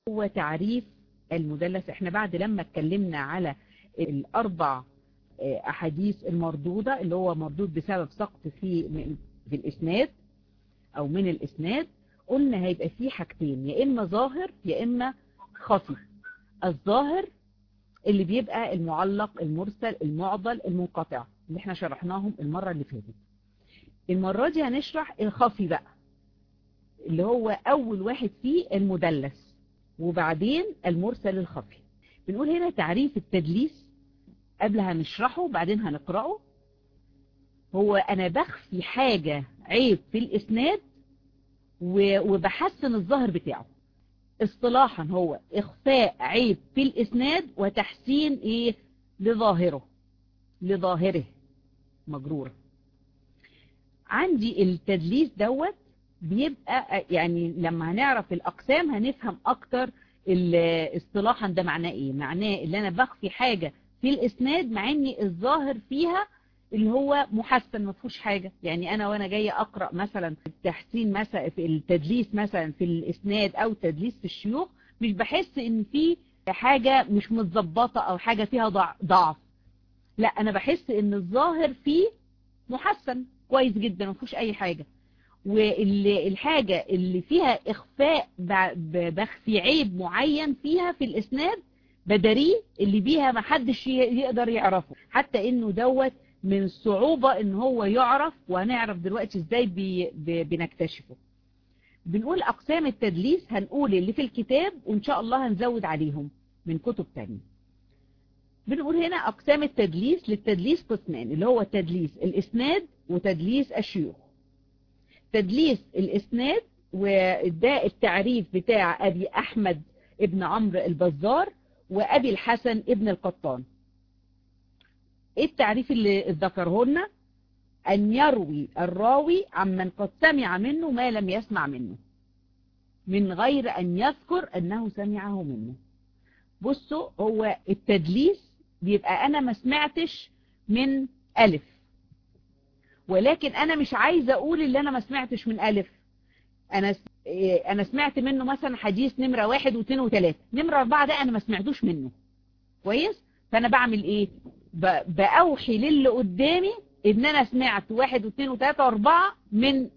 هو تعريف المدلس احنا بعد لما اتكلمنا على الاربع احاديث المردودة اللي هو مردود بسبب سقط في في الاسناد او من الاسناد قلنا هيبقى فيه حاجتين يا اما ظاهر يا اما خفي الظاهر اللي بيبقى المعلق المرسل المعضل المنقطع اللي احنا شرحناهم المرة اللي فاتت المرة دي هنشرح الخفي بقى اللي هو اول واحد فيه المدلس وبعدين المرسل الخفي بنقول هنا تعريف التدليس قبل هنشرحه بعدين هنقرأه هو انا بخفي حاجة عيب في الاسناد وبحسن الظاهر بتاعه اصطلاحا هو اخفاء عيب في الاسناد وتحسين ايه لظاهره لظاهره مجرورة عندي التدليس دوت بيبقى يعني لما هنعرف الاقسام هنفهم اكتر اصطلاحا ده معناه ايه معناه اللي انا بخفي حاجة في الاسناد مع اني الظاهر فيها اللي هو محسن ما فيهوش حاجة يعني انا وانا جاية اقرأ مثلا التحسين مثلا في التدليس مثلا في الاسناد او تدليس في الشيوخ مش بحس ان في حاجة مش متظبطة او حاجة فيها ضعف لا انا بحس ان الظاهر فيه محسن كويس جدا ما فيهوش اي حاجة والحاجة اللي فيها اخفاء بخفي عيب معين فيها في الاسناد بدريه اللي بيها ما حدش يقدر يعرفه حتى انه دوت من الصعوبة ان هو يعرف وهنعرف دلوقتي ازاي بي بي بنكتشفه بنقول اقسام التدليس هنقول اللي في الكتاب وان شاء الله هنزود عليهم من كتب تانية بنقول هنا اقسام التدليس للتدليس قسمان اللي هو تدليس الاسناد وتدليس الشيوخ تدليس الاسناد وده التعريف بتاع ابي احمد ابن عمرو البزار وابي الحسن ابن القطان ايه التعريف اللي ذكره لنا ان يروي الراوي عمن قد سمع منه ما لم يسمع منه من غير ان يذكر انه سمعه منه بصوا هو التدليس بيبقى انا ما سمعتش من الف ولكن انا مش عايزه اقول اللي انا ما سمعتش من الف انا انا سمعت منه مثلا حديث نمرة واحد واثنين وثلاثة نمرة اربعة ده انا ما سمعتوش منه كويس فانا بعمل ايه باوحي للي قدامي ان انا سمعت واحد واثنين وثلاثة واربعة من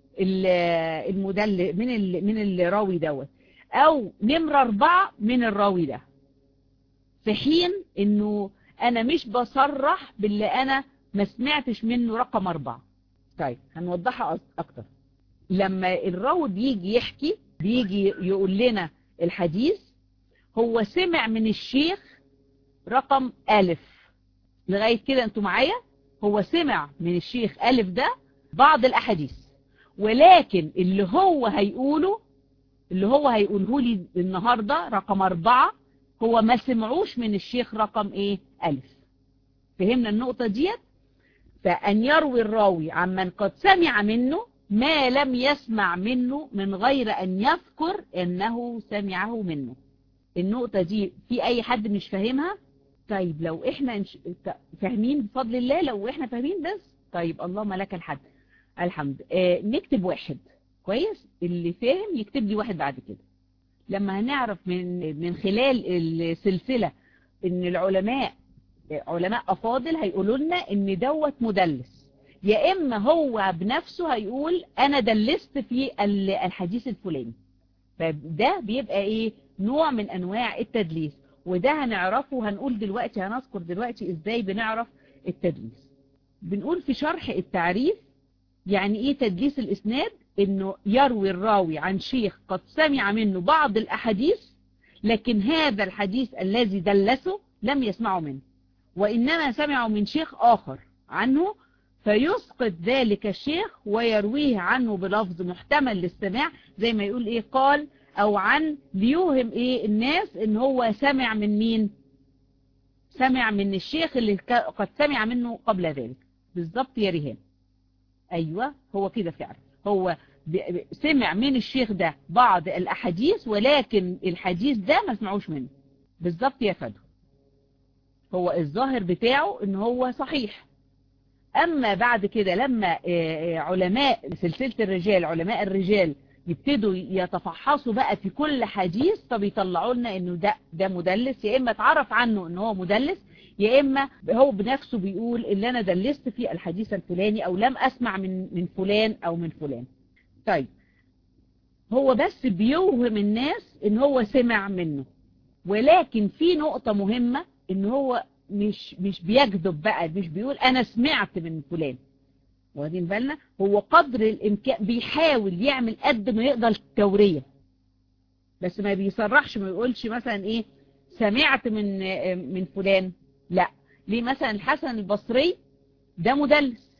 المدل من ال من الراوي دوت او نمرة اربعة من الراوي ده في حين انه انا مش بصرح باللي انا ما سمعتش منه رقم اربعة طيب هنوضحها اكتر لما الراوي بيجي يحكي بيجي يقول لنا الحديث هو سمع من الشيخ رقم ألف لغاية كده انتوا معايا هو سمع من الشيخ ألف ده بعض الأحاديث ولكن اللي هو هيقوله اللي هو هيقوله لي النهاردة رقم أربعة هو ما سمعوش من الشيخ رقم ايه ألف فهمنا النقطة ديت فأن يروي الراوي عمن قد سمع منه ما لم يسمع منه من غير أن يذكر أنه سمعه منه النقطة دي في أي حد مش فاهمها طيب لو إحنا فاهمين بفضل الله لو إحنا فاهمين بس طيب اللهم لك الحمد الحمد آه نكتب واحد كويس اللي فاهم يكتب لي واحد بعد كده لما هنعرف من من خلال السلسلة ان العلماء علماء أفاضل هيقولوا لنا ان دوت مدلس يا إما هو بنفسه هيقول أنا دلست في الحديث الفلاني فده بيبقى إيه نوع من أنواع التدليس وده هنعرفه وهنقول دلوقتي هنذكر دلوقتي إزاي بنعرف التدليس بنقول في شرح التعريف يعني إيه تدليس الإسناد إنه يروي الراوي عن شيخ قد سمع منه بعض الأحاديث لكن هذا الحديث الذي دلسه لم يسمعه منه وإنما سمعه من شيخ آخر عنه فيسقط ذلك الشيخ ويرويه عنه بلفظ محتمل للسماع زي ما يقول ايه قال او عن ليوهم ايه الناس ان هو سمع من مين سمع من الشيخ اللي قد سمع منه قبل ذلك بالظبط يا ريهان ايوه هو كده فعلا هو سمع من الشيخ ده بعض الاحاديث ولكن الحديث ده ما سمعوش منه بالظبط يا فدو هو الظاهر بتاعه ان هو صحيح اما بعد كده لما علماء سلسلة الرجال علماء الرجال يبتدوا يتفحصوا بقى في كل حديث فبيطلعوا لنا انه ده ده مدلس يا اما اتعرف عنه ان هو مدلس يا اما هو بنفسه بيقول اللي انا دلست في الحديث الفلاني او لم اسمع من من فلان او من فلان طيب هو بس بيوهم الناس ان هو سمع منه ولكن في نقطة مهمة ان هو مش مش بيكذب بقى مش بيقول انا سمعت من فلان واخدين بالنا هو قدر الامكان بيحاول يعمل قد ما يقدر التورية بس ما بيصرحش ما يقولش مثلا ايه سمعت من من فلان لا ليه مثلا الحسن البصري ده مدلس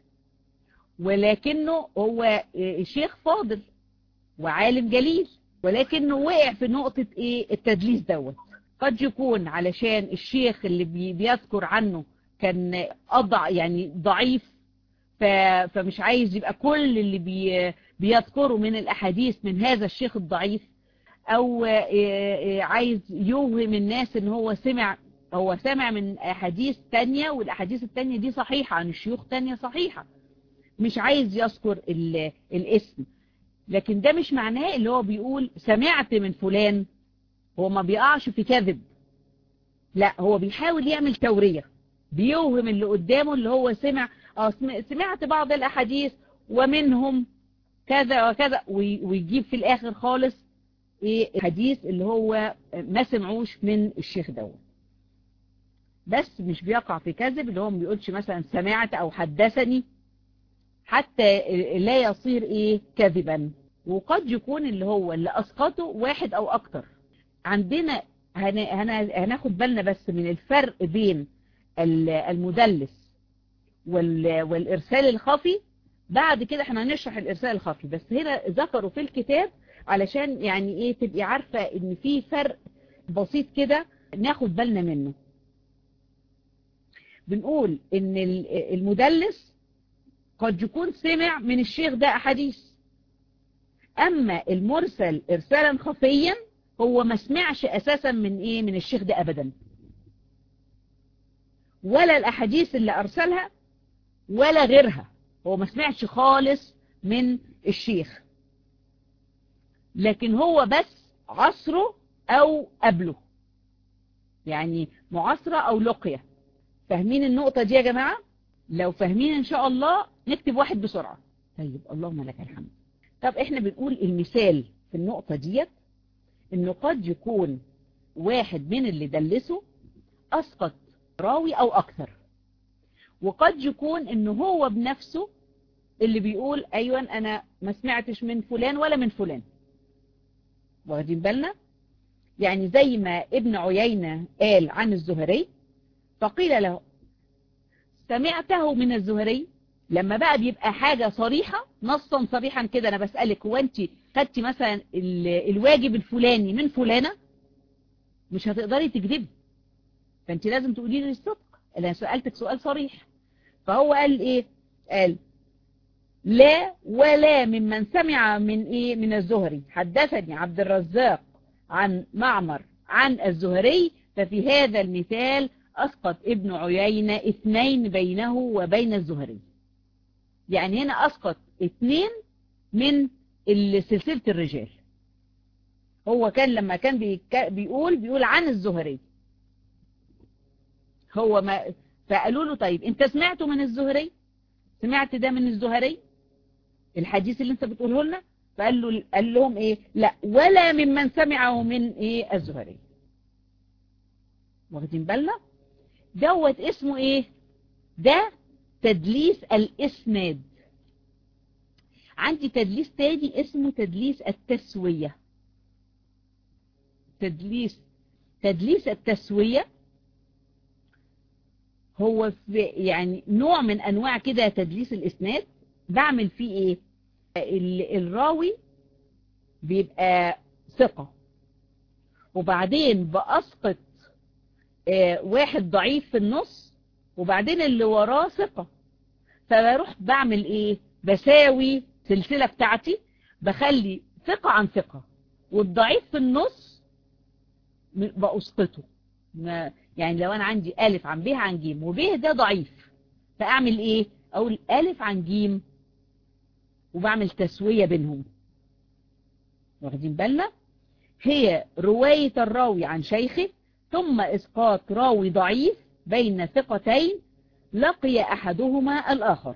ولكنه هو شيخ فاضل وعالم جليل ولكنه وقع في نقطة ايه التدليس دوت قد يكون علشان الشيخ اللي بي بيذكر عنه كان أضع يعني ضعيف فمش عايز يبقى كل اللي بي بيذكره من الأحاديث من هذا الشيخ الضعيف أو عايز يوهم الناس ان هو سمع هو سمع من أحاديث تانية والأحاديث التانية دي صحيحة عن الشيوخ تانية صحيحة مش عايز يذكر الاسم لكن ده مش معناه اللي هو بيقول سمعت من فلان هو ما بيقعش في كذب لا هو بيحاول يعمل تورية بيوهم اللي قدامه اللي هو سمع اه سمعت بعض الأحاديث ومنهم كذا وكذا ويجيب في الآخر خالص ايه حديث اللي هو ما سمعوش من الشيخ دوت بس مش بيقع في كذب اللي هو ما بيقولش مثلا سمعت او حدثني حتى لا يصير ايه كذبا وقد يكون اللي هو اللي اسقطه واحد او اكتر عندنا هناخد بالنا بس من الفرق بين المدلس والارسال الخفي بعد كده احنا هنشرح الارسال الخفي بس هنا ذكروا في الكتاب علشان يعني ايه تبقي عارفة ان في فرق بسيط كده ناخد بالنا منه بنقول ان المدلس قد يكون سمع من الشيخ ده أحاديث أما المرسل إرسالا خفيا هو ما سمعش أساسا من إيه من الشيخ ده أبدا ولا الأحاديث اللي أرسلها ولا غيرها هو ما سمعش خالص من الشيخ لكن هو بس عصره أو قبله يعني معاصرة أو لقية فاهمين النقطة دي يا جماعة لو فاهمين إن شاء الله نكتب واحد بسرعة طيب اللهم لك الحمد طب احنا بنقول المثال في النقطة ديت انه قد يكون واحد من اللي دلسه اسقط راوي او اكثر وقد يكون انه هو بنفسه اللي بيقول ايوه انا ما سمعتش من فلان ولا من فلان واخدين بالنا يعني زي ما ابن عيينة قال عن الزهري فقيل له سمعته من الزهري لما بقى بيبقى حاجة صريحة نصا صريحا كده انا بسألك هو انت خدتي مثلا الواجب الفلاني من فلانة مش هتقدري تكذبي فانت لازم تقولي لي الصدق انا سألتك سؤال صريح فهو قال ايه قال لا ولا ممن سمع من ايه من الزهري حدثني عبد الرزاق عن معمر عن الزهري ففي هذا المثال أسقط ابن عيينة اثنين بينه وبين الزهري يعني هنا أسقط اثنين من سلسلة الرجال هو كان لما كان بيقول بيقول عن الزهري هو ما فقالوا له طيب انت سمعته من الزهري سمعت ده من الزهري الحديث اللي انت بتقوله لنا فقال له قال لهم ايه لا ولا ممن سمعه من ايه الزهري واخدين بالنا دوت اسمه ايه ده تدليس الاسناد عندي تدليس تاني اسمه تدليس التسوية تدليس تدليس التسوية هو في يعني نوع من انواع كده تدليس الاسناد بعمل فيه ايه الراوي بيبقى ثقة وبعدين بأسقط واحد ضعيف في النص وبعدين اللي وراه ثقة فبروح بعمل ايه بساوي سلسلة بتاعتي بخلي ثقة عن ثقة والضعيف في النص بأسقطه يعني لو انا عندي ألف عن ب عن ج وب ده ضعيف فاعمل ايه اقول ألف عن ج وبعمل تسوية بينهم واخدين بالنا هي رواية الراوي عن شيخه ثم إسقاط راوي ضعيف بين ثقتين لقي أحدهما الآخر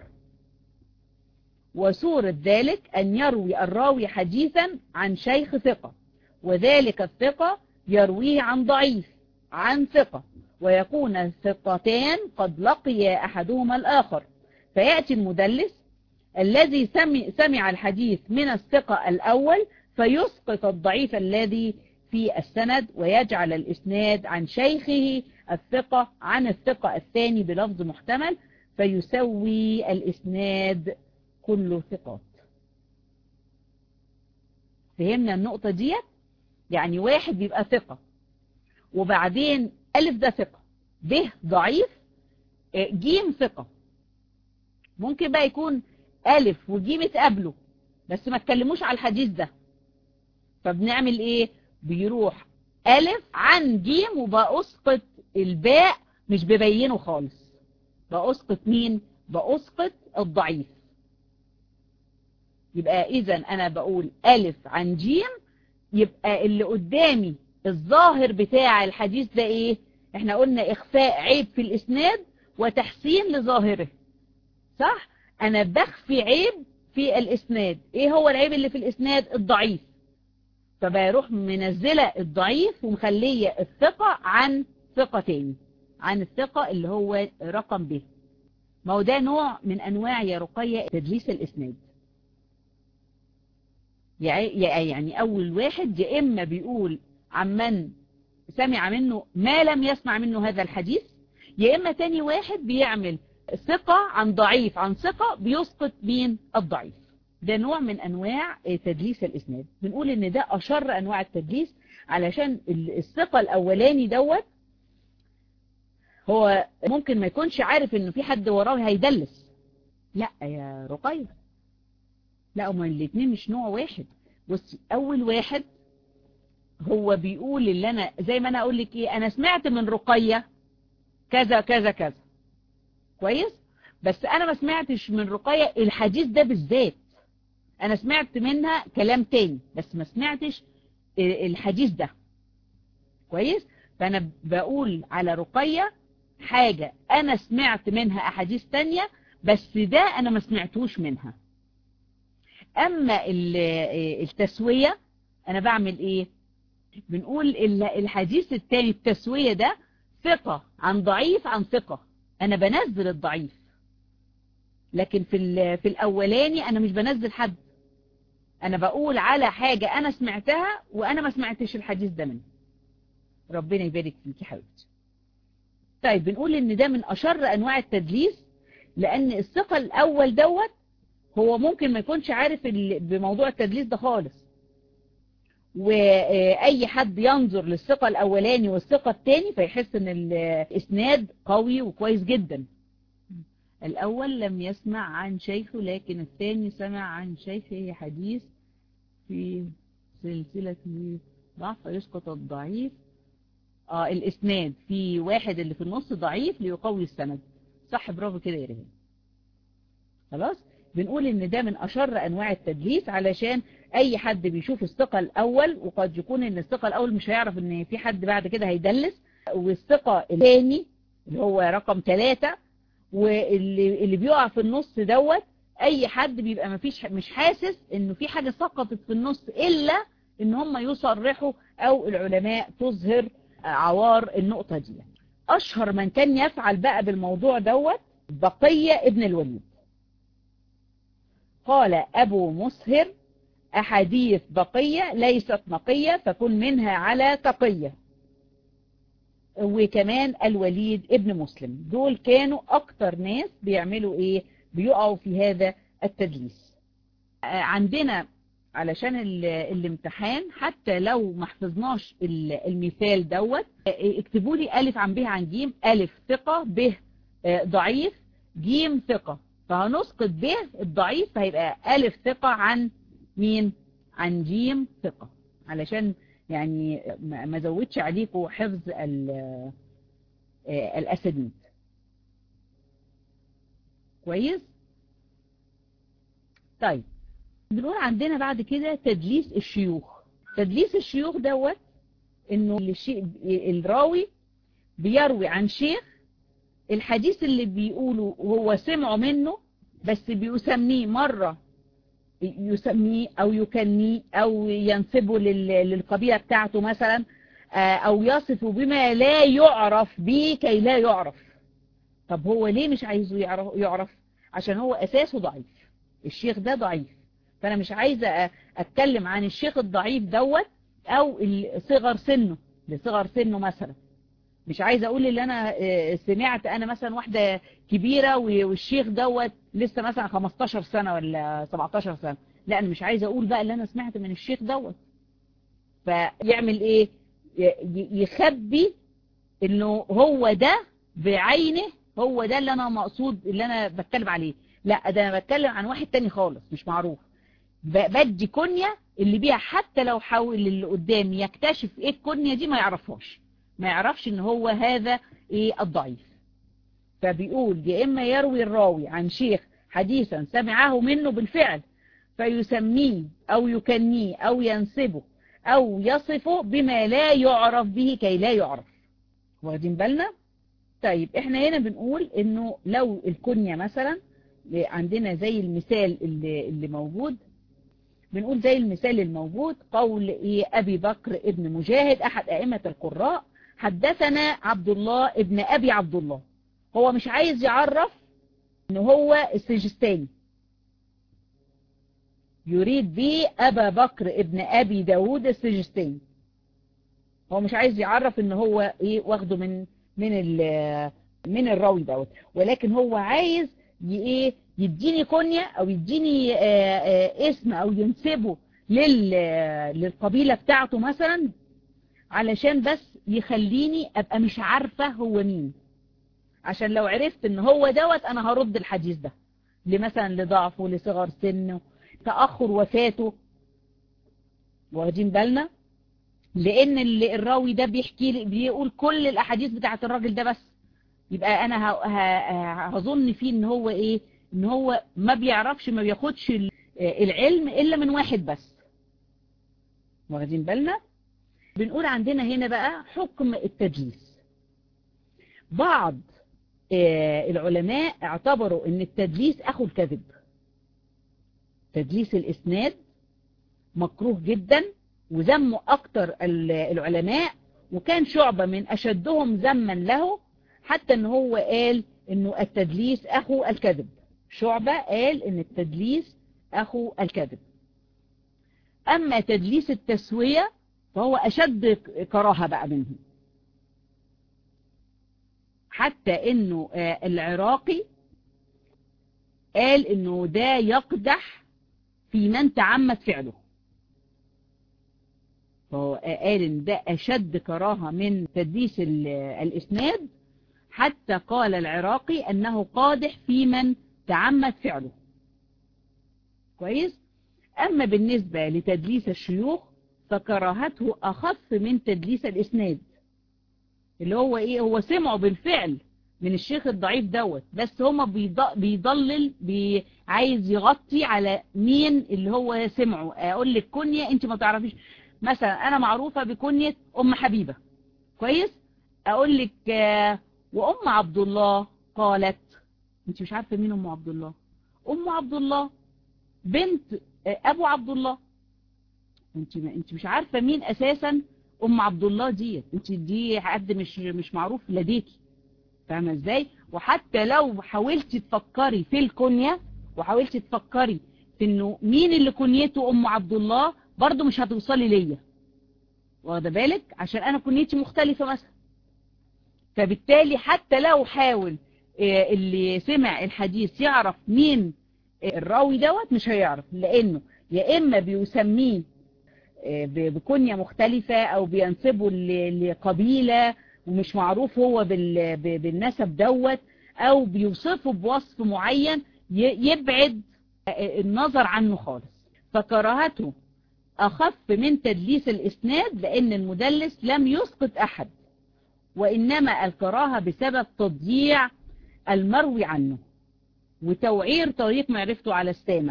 وصورة ذلك أن يروي الراوي حديثا عن شيخ ثقة وذلك الثقة يرويه عن ضعيف عن ثقة ويكون الثقتان قد لقي أحدهما الآخر فيأتي المدلس الذي سمع الحديث من الثقة الأول فيسقط الضعيف الذي في السند ويجعل الإسناد عن شيخه الثقة عن الثقة الثاني بلفظ محتمل فيسوي الإسناد كله ثقات فهمنا النقطة دي يعني واحد بيبقى ثقة وبعدين ألف ده ثقة ب ضعيف جيم ثقة ممكن بقى يكون ألف وجيم اتقابلوا بس ما اتكلموش على الحديث ده فبنعمل ايه بيروح ألف عن جيم وبأسقط الباء مش ببينه خالص بأسقط مين بأسقط الضعيف يبقى إذا أنا بقول ألف عن جيم يبقى اللي قدامي الظاهر بتاع الحديث ده إيه احنا قلنا إخفاء عيب في الإسناد وتحسين لظاهره صح أنا بخفي عيب في الإسناد إيه هو العيب اللي في الإسناد الضعيف فبيروح منزلة الضعيف ومخلية الثقة عن ثقة تاني عن الثقة اللي هو رقم ب ما هو ده نوع من أنواع يا رقية تدليس الإسناد يعني أول واحد يا إما بيقول عمن سمع منه ما لم يسمع منه هذا الحديث يا إما تاني واحد بيعمل ثقة عن ضعيف عن ثقة بيسقط مين الضعيف ده نوع من أنواع تدليس الإسناد بنقول إن ده أشر أنواع التدليس علشان الثقة الأولاني دوت هو ممكن ما يكونش عارف إنه في حد وراه هيدلس لا يا رقية لا هما الاتنين مش نوع واحد بصي أول واحد هو بيقول اللي أنا زي ما أنا أقول لك إيه أنا سمعت من رقية كذا كذا كذا كويس بس أنا ما سمعتش من رقية الحديث ده بالذات انا سمعت منها كلام تاني بس ما سمعتش الحديث ده كويس فانا بقول على رقية حاجة انا سمعت منها احاديث تانية بس ده انا ما سمعتوش منها اما التسوية انا بعمل ايه بنقول الحديث التاني التسوية ده ثقة عن ضعيف عن ثقة انا بنزل الضعيف لكن في في الاولاني انا مش بنزل حد انا بقول على حاجة انا سمعتها وانا ما سمعتش الحديث ده منه ربنا يبارك فيك يا حبيبتي طيب بنقول ان ده من اشر انواع التدليس لان الثقة الاول دوت هو ممكن ما يكونش عارف بموضوع التدليس ده خالص واي حد ينظر للثقة الاولاني والثقة التاني فيحس ان الاسناد قوي وكويس جدا الأول لم يسمع عن شيخه لكن الثاني سمع عن شيخه حديث في سلسلة ضعف يسقط الضعيف آه الإسناد في واحد اللي في النص ضعيف ليقوي السند صح برافو كده يا رهان خلاص بنقول ان ده من أشر أنواع التدليس علشان أي حد بيشوف الثقة الأول وقد يكون ان الثقة الأول مش هيعرف ان في حد بعد كده هيدلس والثقة الثاني اللي هو رقم ثلاثة واللي اللي بيقع في النص دوت اي حد بيبقى مفيش مش حاسس انه في حاجة سقطت في النص الا ان هم يصرحوا او العلماء تظهر عوار النقطة دي اشهر من كان يفعل بقى بالموضوع دوت بقية ابن الوليد قال ابو مسهر احاديث بقية ليست نقية فكن منها على تقية وكمان الوليد ابن مسلم دول كانوا اكتر ناس بيعملوا ايه بيقعوا في هذا التدليس عندنا علشان الامتحان حتى لو ما حفظناش المثال دوت اكتبوا لي الف عن به عن جيم الف ثقة ب ضعيف جيم ثقة فهنسقط ب الضعيف فهيبقى الف ثقة عن مين عن جيم ثقة علشان يعني ما زودش عليكم حفظ الأسانيد كويس طيب بنقول عندنا بعد كده تدليس الشيوخ تدليس الشيوخ دوت انه الشيء الراوي بيروي عن شيخ الحديث اللي بيقوله هو سمعه منه بس بيسميه مرة يسميه او يكنيه او ينسبه للقبيلة بتاعته مثلا او يصفه بما لا يعرف به كي لا يعرف طب هو ليه مش عايزه يعرف, يعرف عشان هو اساسه ضعيف الشيخ ده ضعيف فانا مش عايزة اتكلم عن الشيخ الضعيف دوت او صغر سنه لصغر سنه مثلا مش عايزة اقول اللي انا سمعت انا مثلا واحدة كبيرة والشيخ دوت لسه مثلا 15 سنة ولا 17 سنة لا انا مش عايزة اقول بقى اللي انا سمعت من الشيخ دوت فيعمل ايه يخبي انه هو ده بعينه هو ده اللي انا مقصود اللي انا بتكلم عليه لا ده انا بتكلم عن واحد تاني خالص مش معروف بدي كنية اللي بيها حتى لو حاول اللي قدام يكتشف ايه الكنية دي ما يعرفهاش ما يعرفش ان هو هذا ايه الضعيف فبيقول يا اما يروي الراوي عن شيخ حديثا سمعه منه بالفعل فيسميه او يكنيه او ينسبه او يصفه بما لا يعرف به كي لا يعرف واخدين بالنا طيب احنا هنا بنقول انه لو الكنية مثلا عندنا زي المثال اللي, اللي موجود بنقول زي المثال الموجود قول إيه أبي بكر ابن مجاهد أحد أئمة القراء حدثنا عبد الله ابن أبي عبد الله هو مش عايز يعرف ان هو السجستاني يريد به أبا بكر ابن أبي داود السجستاني هو مش عايز يعرف ان هو ايه واخده من من من الراوي دوت ولكن هو عايز ايه يديني كنية او يديني آآ آآ اسم او ينسبه للقبيلة بتاعته مثلا علشان بس يخليني ابقى مش عارفة هو مين عشان لو عرفت ان هو دوت انا هرد الحديث ده لمثلا لضعفه لصغر سنه تأخر وفاته واخدين بالنا لان الراوي ده بيحكي لي بيقول كل الاحاديث بتاعت الراجل ده بس يبقى انا هظن فيه ان هو ايه ان هو ما بيعرفش ما بياخدش العلم الا من واحد بس واخدين بالنا بنقول عندنا هنا بقى حكم التدليس بعض العلماء اعتبروا ان التدليس اخو الكذب تدليس الاسناد مكروه جدا وذموا اكتر العلماء وكان شعبة من اشدهم ذما له حتى ان هو قال انه التدليس اخو الكذب شعبة قال ان التدليس اخو الكذب اما تدليس التسوية فهو اشد كراهة بقى منه حتى انه العراقي قال انه ده يقدح في من تعمد فعله فهو قال ان ده اشد كراهة من تدليس الاسناد حتى قال العراقي انه قادح في من تعمد فعله كويس اما بالنسبة لتدليس الشيوخ فكراهته اخف من تدليس الاسناد اللي هو ايه هو سمعه بالفعل من الشيخ الضعيف دوت بس هما بيضلل بي عايز يغطي على مين اللي هو سمعه اقول لك كنية انت ما تعرفيش مثلا انا معروفة بكنية ام حبيبة كويس اقول لك وام عبد الله قالت انت مش عارفة مين ام عبد الله ام عبد الله بنت ابو عبد الله انت انت مش عارفة مين اساسا ام عبد الله دي انت دي حد مش مش معروف لديكي فاهمه ازاي وحتى لو حاولتي تفكري في الكنية وحاولتي تفكري في انه مين اللي كنيته ام عبد الله برضو مش هتوصلي ليا واخده بالك عشان انا كنيتي مختلفة مثلا فبالتالي حتى لو حاول اللي سمع الحديث يعرف مين الراوي دوت مش هيعرف لانه يا اما بيسميه بكنية مختلفة او بينسبه لقبيلة ومش معروف هو بالنسب دوت او بيوصفه بوصف معين يبعد النظر عنه خالص فكراهته اخف من تدليس الاسناد لان المدلس لم يسقط احد وانما الكراهة بسبب تضييع المروي عنه وتوعير طريق معرفته على السامع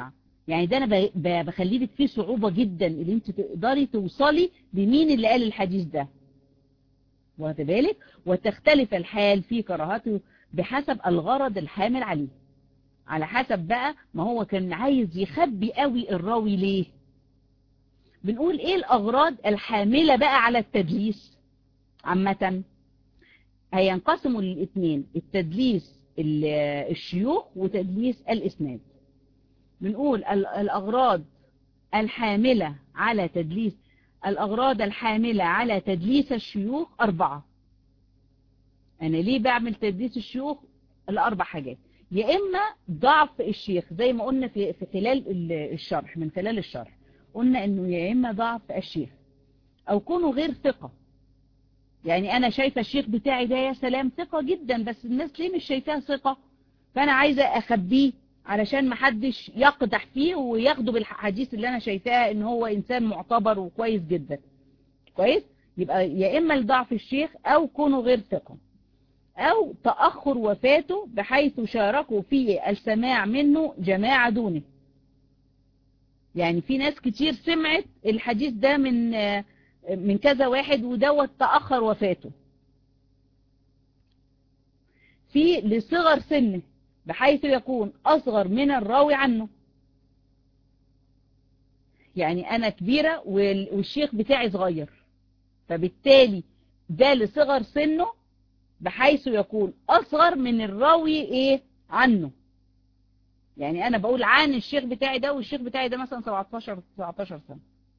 يعني ده انا بخلي لك فيه صعوبة جدا اللي انت تقدري توصلي لمين اللي قال الحديث ده واخد بالك وتختلف الحال في كراهته بحسب الغرض الحامل عليه على حسب بقى ما هو كان عايز يخبي قوي الراوي ليه بنقول ايه الاغراض الحاملة بقى على التدليس عامة هينقسموا للاثنين التدليس الشيوخ وتدليس الاسناد بنقول الاغراض الحاملة على تدليس الاغراض الحاملة على تدليس الشيوخ اربعة انا ليه بعمل تدليس الشيوخ الاربع حاجات يا اما ضعف الشيخ زي ما قلنا في في خلال الشرح من خلال الشرح قلنا انه يا اما ضعف الشيخ او كونه غير ثقة يعني انا شايفة الشيخ بتاعي ده يا سلام ثقة جدا بس الناس ليه مش شايفاها ثقة فانا عايزة اخبيه علشان محدش يقدح فيه وياخده بالحديث اللي انا شايفاها ان هو انسان معتبر وكويس جدا كويس يبقى يا اما لضعف الشيخ او كونه غير ثقة او تأخر وفاته بحيث شاركوا في السماع منه جماعة دونه يعني في ناس كتير سمعت الحديث ده من من كذا واحد ودوت تأخر وفاته في لصغر سنه بحيث يكون أصغر من الراوي عنه يعني أنا كبيرة والشيخ بتاعي صغير فبالتالي ده لصغر سنه بحيث يكون أصغر من الراوي إيه عنه يعني أنا بقول عن الشيخ بتاعي ده والشيخ بتاعي ده مثلا 17 19 سنة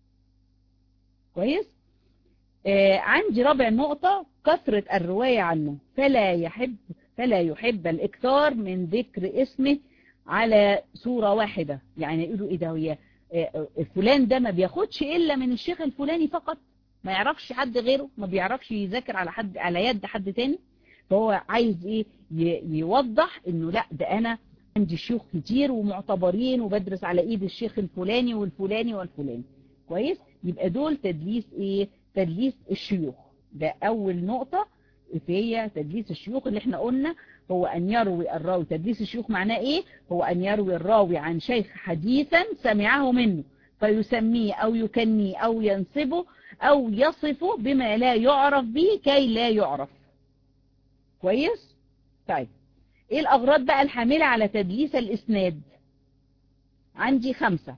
كويس آه عندي رابع نقطة كثرة الرواية عنه فلا يحب فلا يحب الإكثار من ذكر اسمه على صورة واحدة يعني يقولوا إيه ده هي فلان ده ما بياخدش إلا من الشيخ الفلاني فقط ما يعرفش حد غيره ما بيعرفش يذاكر على حد على يد حد تاني فهو عايز إيه يوضح إنه لا ده أنا عندي شيوخ كتير ومعتبرين وبدرس على إيد الشيخ الفلاني والفلاني والفلاني كويس يبقى دول تدليس إيه تدليس الشيوخ ده أول نقطة هي تدليس الشيوخ اللي احنا قلنا هو أن يروي الراوي تدليس الشيوخ معناه ايه هو أن يروي الراوي عن شيخ حديثا سمعه منه فيسميه أو يكنيه أو ينسبه أو يصفه بما لا يعرف به كي لا يعرف كويس طيب ايه الأغراض بقى الحاملة على تدليس الإسناد عندي خمسة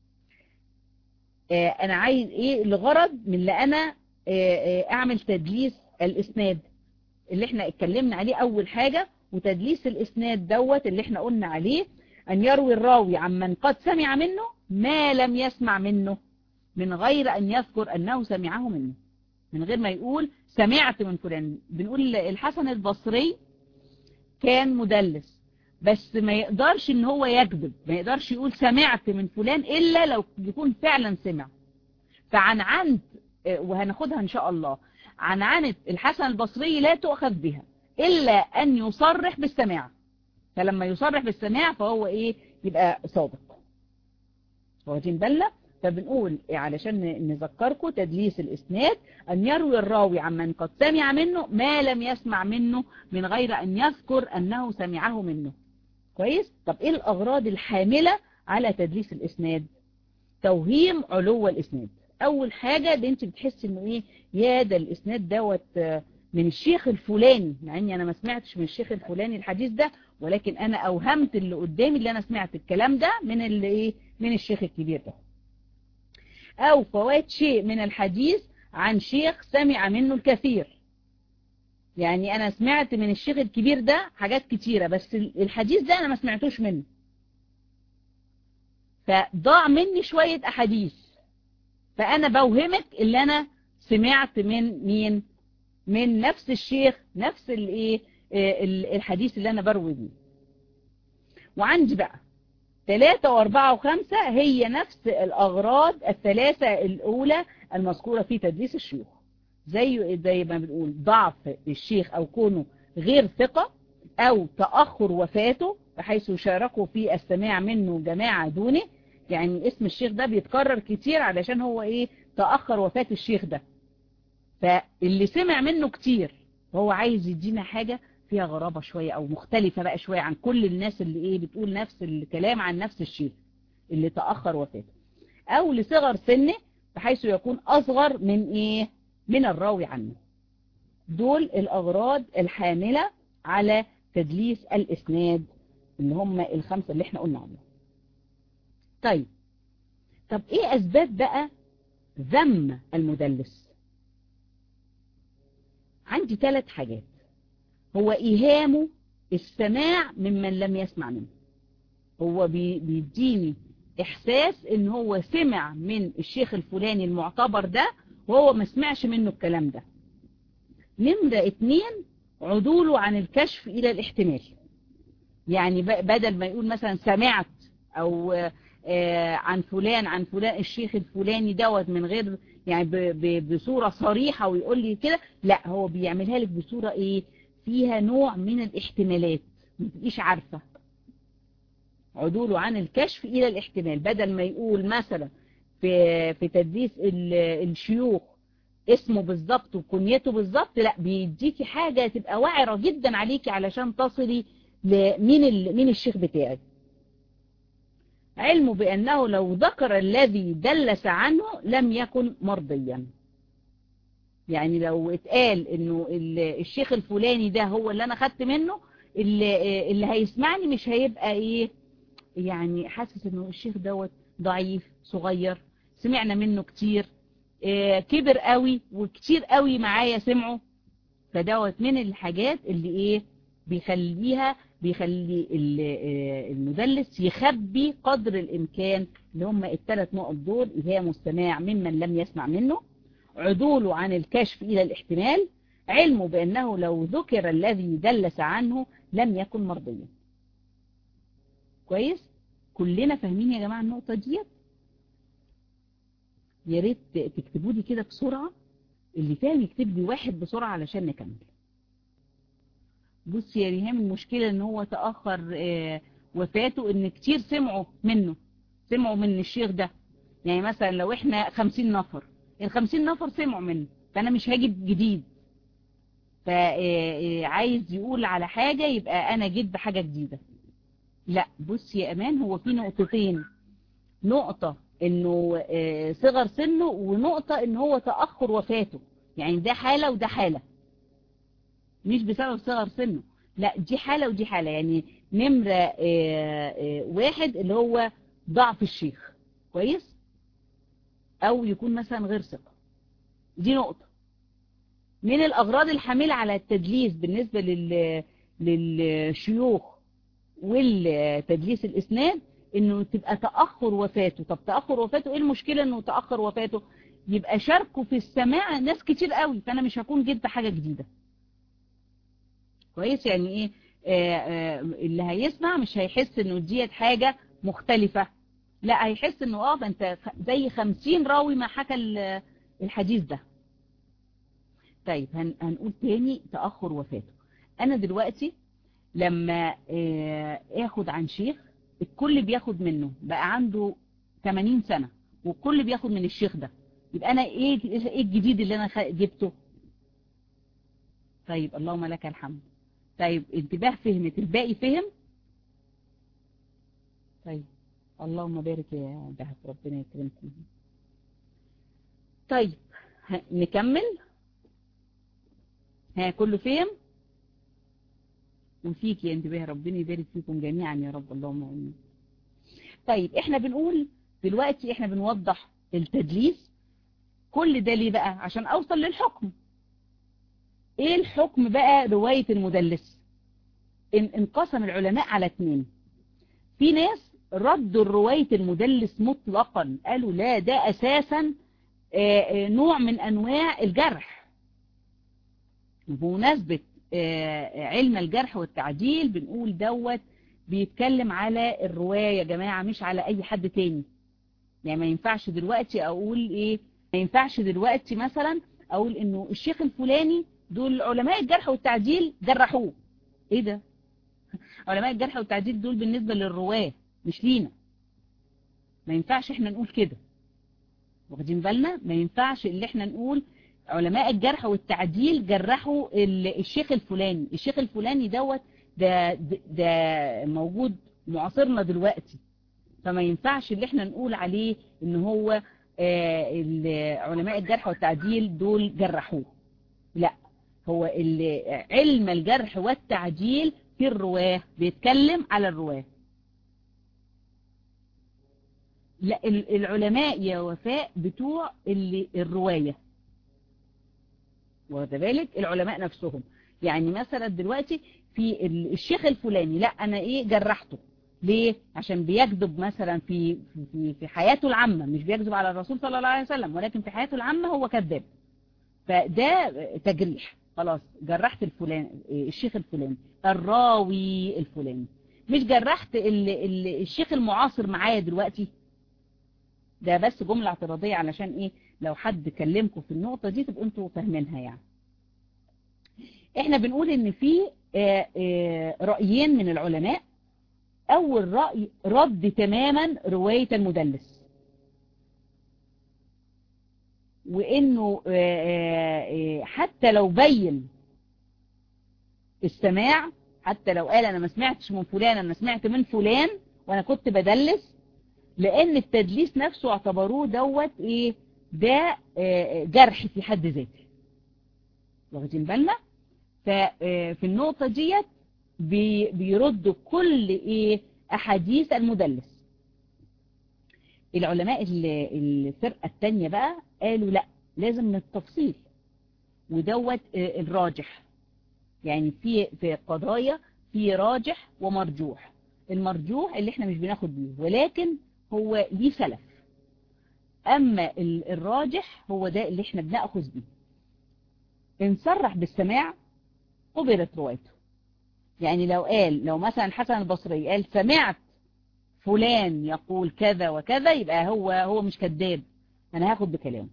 اه أنا عايز ايه الغرض من اللي أنا اه اه أعمل تدليس الإسناد اللي احنا اتكلمنا عليه اول حاجة وتدليس الاسناد دوت اللي احنا قلنا عليه ان يروي الراوي عمن قد سمع منه ما لم يسمع منه من غير ان يذكر انه سمعه منه من غير ما يقول سمعت من فلان بنقول الحسن البصري كان مدلس بس ما يقدرش ان هو يكذب ما يقدرش يقول سمعت من فلان الا لو يكون فعلا سمع فعن عند وهناخدها ان شاء الله عنعنة الحسن البصري لا تؤخذ بها إلا أن يصرح بالسماع فلما يصرح بالسماع فهو إيه يبقى صادق واخدين بالنا فبنقول إيه علشان نذكركم تدليس الإسناد أن يروي الراوي عمن قد سمع منه ما لم يسمع منه من غير أن يذكر أنه سمعه منه كويس طب إيه الأغراض الحاملة على تدليس الإسناد توهيم علو الإسناد اول حاجة اللي انت بتحس انه ايه يا ده الاسناد دوت من الشيخ الفلاني مع اني انا ما سمعتش من الشيخ الفلاني الحديث ده ولكن انا اوهمت اللي قدامي اللي انا سمعت الكلام ده من اللي ايه من الشيخ الكبير ده او فوات شيء من الحديث عن شيخ سمع منه الكثير يعني انا سمعت من الشيخ الكبير ده حاجات كتيرة بس الحديث ده انا ما سمعتوش منه فضاع مني شوية احاديث فأنا بوهمك اللي أنا سمعت من مين من نفس الشيخ نفس الايه الحديث اللي أنا بروي بيه وعندي بقى ثلاثة واربعة وخمسة هي نفس الأغراض الثلاثة الأولى المذكورة في تدريس الشيوخ زي زي ما بنقول ضعف الشيخ أو كونه غير ثقة أو تأخر وفاته بحيث يشاركوا في السماع منه جماعة دونه يعني اسم الشيخ ده بيتكرر كتير علشان هو ايه تأخر وفاة الشيخ ده فاللي سمع منه كتير وهو عايز يدينا حاجة فيها غرابة شوية او مختلفة بقى شوية عن كل الناس اللي ايه بتقول نفس الكلام عن نفس الشيخ اللي تأخر وفاته او لصغر سنه بحيث يكون اصغر من ايه من الراوي عنه دول الاغراض الحاملة على تدليس الاسناد اللي هم الخمسة اللي احنا قلنا عنهم طيب طب ايه اسباب بقى ذم المدلس عندي ثلاث حاجات هو ايهامه السماع ممن لم يسمع منه هو بيديني احساس ان هو سمع من الشيخ الفلاني المعتبر ده وهو ما سمعش منه الكلام ده نمرة اتنين عدوله عن الكشف الى الاحتمال يعني بدل ما يقول مثلا سمعت او عن فلان عن فلان الشيخ الفلاني دوت من غير يعني بصورة صريحة ويقول لي كده لا هو بيعملها لك بصورة ايه فيها نوع من الاحتمالات ما تبقيش عارفة عدوله عن الكشف الى الاحتمال بدل ما يقول مثلا في في تدليس الشيوخ اسمه بالظبط وكنيته بالظبط لا بيديكي حاجة تبقى واعرة جدا عليكي علشان تصلي لمين مين الشيخ بتاعك علمه بأنه لو ذكر الذي دلس عنه لم يكن مرضيا يعني لو اتقال انه الشيخ الفلاني ده هو اللي انا خدت منه اللي, اللي هيسمعني مش هيبقى ايه يعني حاسس انه الشيخ دوت ضعيف صغير سمعنا منه كتير اه كبر قوي وكتير قوي معايا سمعه فدوت من الحاجات اللي ايه بيخليها بيخلي المدلس يخبي قدر الامكان اللي هم الثلاث نقط دول ايهام السماع ممن لم يسمع منه عدوله عن الكشف الى الاحتمال علمه بانه لو ذكر الذي دلس عنه لم يكن مرضيا كويس كلنا فاهمين يا جماعة النقطة ديت يا ريت تكتبوا لي كده بسرعة اللي فاهم يكتب لي واحد بسرعة علشان نكمل بص يا ريهام المشكلة ان هو تأخر اه وفاته ان كتير سمعوا منه سمعوا من الشيخ ده يعني مثلا لو احنا خمسين نفر الخمسين نفر سمعوا منه فانا مش هجيب جديد فعايز يقول على حاجة يبقى انا جيت بحاجة جديدة لا بص يا امان هو في نقطتين نقطة انه صغر سنه ونقطة ان هو تأخر وفاته يعني ده حالة وده حالة مش بسبب صغر سنه لا دي حالة ودي حالة يعني نمرة واحد اللي هو ضعف الشيخ كويس او يكون مثلا غير ثقة دي نقطة من الاغراض الحاملة على التدليس بالنسبة لل... للشيوخ والتدليس الاسناد انه تبقى تأخر وفاته طب تأخر وفاته ايه المشكلة انه تأخر وفاته يبقى شاركوا في السماع ناس كتير قوي فانا مش هكون جيت بحاجة جديدة كويس يعني ايه آآ آآ اللي هيسمع مش هيحس انه ديت حاجة مختلفة لا هيحس انه اه ده انت زي خمسين راوي ما حكى الحديث ده طيب هن هنقول تاني تأخر وفاته انا دلوقتي لما اخد عن شيخ الكل بياخد منه بقى عنده 80 سنة والكل بياخد من الشيخ ده يبقى انا ايه ايه الجديد اللي انا جبته طيب اللهم لك الحمد طيب انتباه فهمت الباقي فهم طيب اللهم بارك يا دهب ربنا يكرمكم طيب نكمل ها كله فهم وفيك يا انتباه ربنا يبارك فيكم جميعا يا رب اللهم امين طيب احنا بنقول دلوقتي احنا بنوضح التدليس كل ده ليه بقى عشان اوصل للحكم ايه الحكم بقى رواية المدلس ان انقسم العلماء على اتنين في ناس ردوا رواية المدلس مطلقا قالوا لا ده اساسا نوع من انواع الجرح بمناسبة علم الجرح والتعديل بنقول دوت بيتكلم على الرواية يا جماعة مش على اي حد تاني يعني ما ينفعش دلوقتي اقول ايه ما ينفعش دلوقتي مثلا اقول انه الشيخ الفلاني دول علماء الجرح والتعديل جرحوه ايه ده علماء الجرح والتعديل دول بالنسبة للرواة مش لينا ما ينفعش احنا نقول كده واخدين بالنا ما ينفعش اللي احنا نقول علماء الجرح والتعديل جرحوا الشيخ الفلاني الشيخ الفلاني دوت ده, ده موجود معاصرنا دلوقتي فما ينفعش اللي احنا نقول عليه ان هو آه علماء الجرح والتعديل دول جرحوه لا هو علم الجرح والتعديل في الرواه بيتكلم على الرواه لا العلماء يا وفاء بتوع اللي الرواية واخد بالك العلماء نفسهم يعني مثلا دلوقتي في الشيخ الفلاني لا انا ايه جرحته ليه عشان بيكذب مثلا في في في حياته العامة مش بيكذب على الرسول صلى الله عليه وسلم ولكن في حياته العامة هو كذاب فده تجريح خلاص جرحت الفلان الشيخ الفلاني الراوي الفلاني مش جرحت ال ال الشيخ المعاصر معايا دلوقتي ده بس جملة اعتراضية علشان ايه لو حد كلمكم في النقطة دي تبقوا انتوا فاهمينها يعني احنا بنقول ان في آآ آآ رأيين من العلماء اول رأي رد تماما رواية المدلس وانه آآ حتى لو بين السماع حتى لو قال انا ما سمعتش من فلان انا سمعت من فلان وانا كنت بدلس لان التدليس نفسه اعتبروه دوت ايه ده جرح في حد ذاته واخدين بالنا ففي النقطة ديت بيردوا كل ايه احاديث المدلس العلماء الفرقة التانية بقى قالوا لا لازم من التفصيل ودوت الراجح يعني في في قضايا في راجح ومرجوح المرجوح اللي احنا مش بناخد بيه ولكن هو ليه سلف اما الراجح هو ده اللي احنا بناخذ بيه ان صرح بالسماع قبلت روايته يعني لو قال لو مثلا حسن البصري قال سمعت فلان يقول كذا وكذا يبقى هو هو مش كذاب انا هاخد بكلامه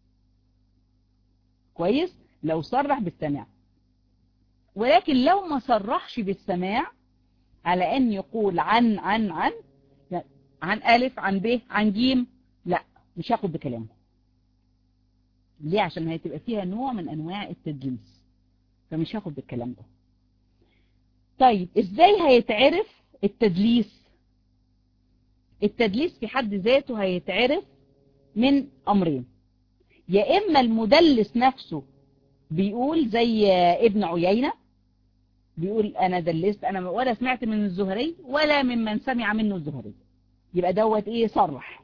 كويس لو صرح بالسماع ولكن لو ما صرحش بالسماع على ان يقول عن عن عن عن ألف عن ب عن جيم لا مش هاخد بكلامه ليه عشان هتبقى فيها نوع من انواع التدليس فمش هاخد بالكلام ده طيب ازاي هيتعرف التدليس التدليس في حد ذاته هيتعرف من امرين يا اما المدلس نفسه بيقول زي ابن عيينة بيقول انا دلست انا ولا سمعت من الزهري ولا ممن سمع منه الزهري يبقى دوت ايه صرح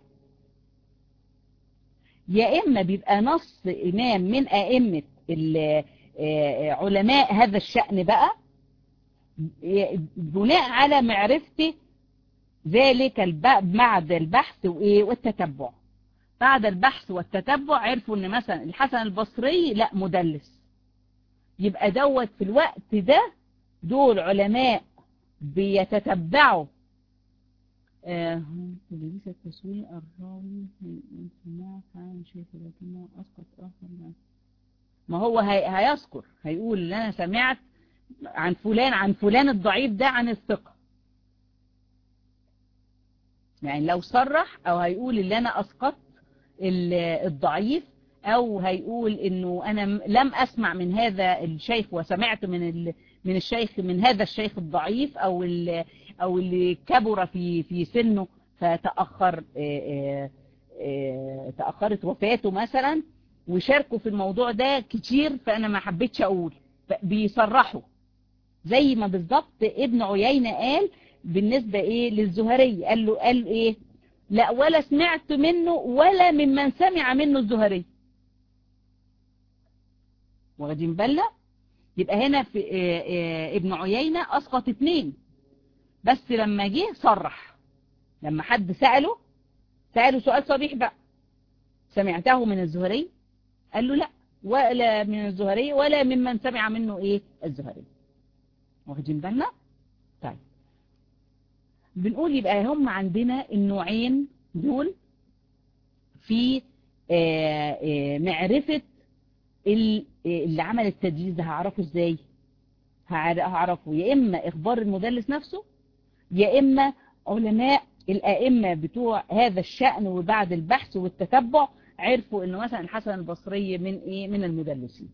يا اما بيبقى نص امام من ائمة علماء هذا الشأن بقى بناء على معرفته ذلك بعد البحث وايه والتتبع بعد البحث والتتبع عرفوا ان مثلا الحسن البصري لا مدلس يبقى دوت في الوقت ده دول علماء بيتتبعوا تدريس التسويق الراوي من سماع عن شيخ لكنه اسقط اخر ما هو هي هيذكر هيقول ان انا سمعت عن فلان عن فلان الضعيف ده عن الثقة يعني لو صرح او هيقول ان انا اسقطت الضعيف او هيقول انه انا لم اسمع من هذا الشيخ وسمعت من من الشيخ من هذا الشيخ الضعيف او او اللي كبر في في سنه فتأخر تأخرت وفاته مثلا وشاركوا في الموضوع ده كتير فانا ما حبيتش اقول بيصرحوا زي ما بالظبط ابن عيينة قال بالنسبة ايه للزهري قال له قال ايه لا ولا سمعت منه ولا ممن سمع منه الزهري واخدين بالنا يبقى هنا في ابن عيينة اسقط اتنين بس لما جه صرح لما حد سأله سأله سؤال صريح بقى سمعته من الزهري قال له لا ولا من الزهري ولا ممن سمع منه ايه الزهري واخدين بالنا طيب بنقول يبقى هم عندنا النوعين دول في آآ آآ معرفة اللي عمل التدليس ده هعرفه ازاي هعرفه يا اما اخبار المدلس نفسه يا اما علماء الائمة بتوع هذا الشأن وبعد البحث والتتبع عرفوا انه مثلا الحسن البصري من ايه من المدلسين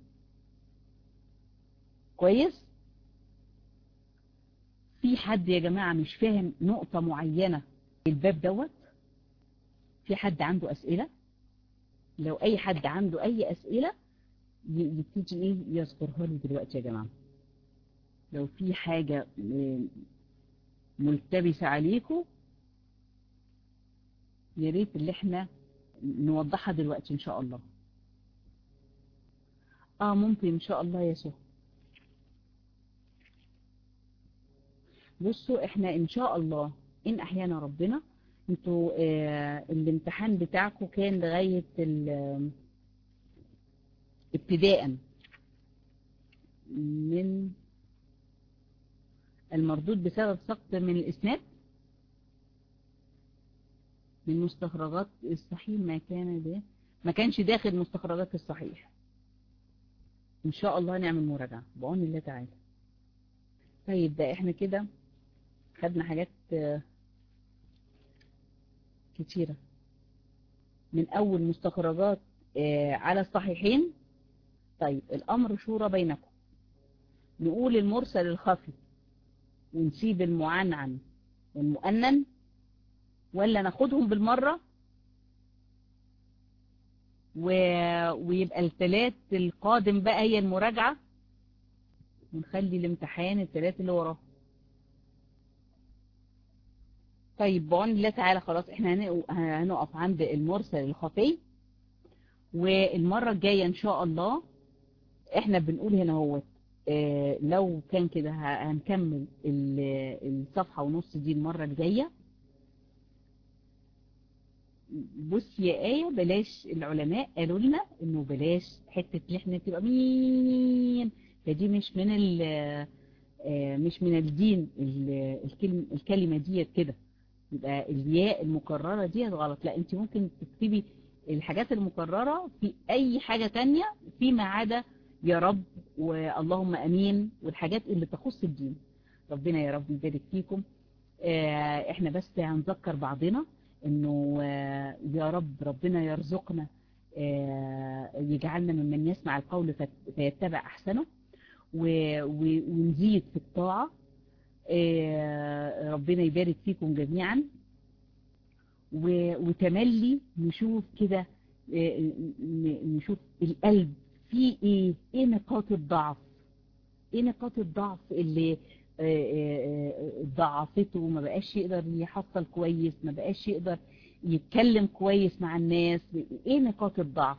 كويس في حد يا جماعة مش فاهم نقطة معينة الباب دوت في حد عنده أسئلة لو أي حد عنده أي أسئلة يبتدي إيه يذكرها لي دلوقتي يا جماعة لو في حاجة ملتبسة عليكم يا ريت اللي احنا نوضحها دلوقتي ان شاء الله اه ممكن ان شاء الله يا سهى بصوا احنا ان شاء الله ان احيانا ربنا انتوا آه الامتحان بتاعكم كان لغاية ابتداء من المردود بسبب سقط من الاسناد من مستخرجات الصحيح ما كان ده ما كانش داخل مستخرجات الصحيح ان شاء الله نعمل مراجعة بعون الله تعالى طيب ده احنا كده خدنا حاجات كتيرة من اول مستخرجات على الصحيحين طيب الامر شورى بينكم نقول المرسل الخفي ونسيب المعنعن والمؤنن ولا ناخدهم بالمرة و... ويبقى الثلاث القادم بقى هي المراجعة ونخلي الامتحان الثلاث اللي وراه طيب بعون الله تعالى خلاص احنا هنقف عند المرسل الخفي والمرة الجاية ان شاء الله احنا بنقول هنا هو اه لو كان كده هنكمل الصفحة ونص دي المرة الجاية بص يا آية بلاش العلماء قالوا لنا انه بلاش حتة اللي احنا تبقى مين فدي مش من مش من الدين الكلمة, الكلمة ديت كده يبقى الياء المكررة ديت غلط لا انت ممكن تكتبي الحاجات المكررة في اي حاجة تانية فيما عدا يا رب واللهم امين والحاجات اللي تخص الدين ربنا يا رب يبارك فيكم احنا بس هنذكر بعضنا انه يا رب ربنا يرزقنا يجعلنا ممن يسمع القول فيتبع احسنه ونزيد في الطاعة ربنا يبارك فيكم جميعا وتملي نشوف كده نشوف القلب فيه ايه ايه نقاط الضعف ايه نقاط الضعف اللي ضعفته وما بقاش يقدر يحصل كويس ما بقاش يقدر يتكلم كويس مع الناس ايه نقاط الضعف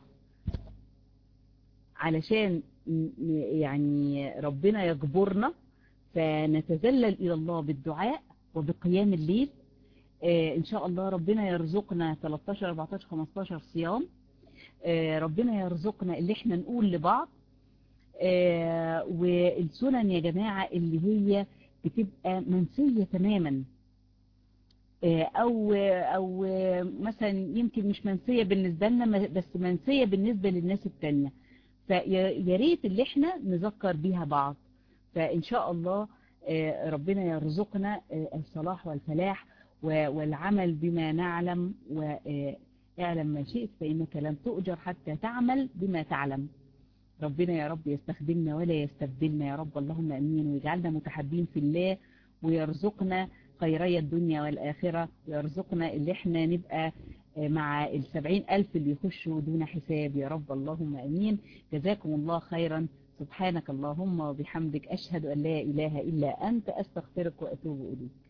علشان يعني ربنا يجبرنا فنتذلل الى الله بالدعاء وبقيام الليل ان شاء الله ربنا يرزقنا 13 14 15 صيام ربنا يرزقنا اللي احنا نقول لبعض آه والسنن يا جماعة اللي هي بتبقى منسية تماما آه او او مثلا يمكن مش منسية بالنسبة لنا بس منسية بالنسبة للناس التانية فيا ريت اللي احنا نذكر بيها بعض فان شاء الله آه ربنا يرزقنا الصلاح والفلاح والعمل بما نعلم واعلم ما شئت فإنك لم تؤجر حتى تعمل بما تعلم ربنا يا رب يستخدمنا ولا يستبدلنا يا رب اللهم أمين ويجعلنا متحبين في الله ويرزقنا خيري الدنيا والآخرة ويرزقنا اللي احنا نبقى مع السبعين ألف اللي يخشوا دون حساب يا رب اللهم أمين جزاكم الله خيرا سبحانك اللهم وبحمدك أشهد أن لا إله إلا أنت أستغفرك وأتوب إليك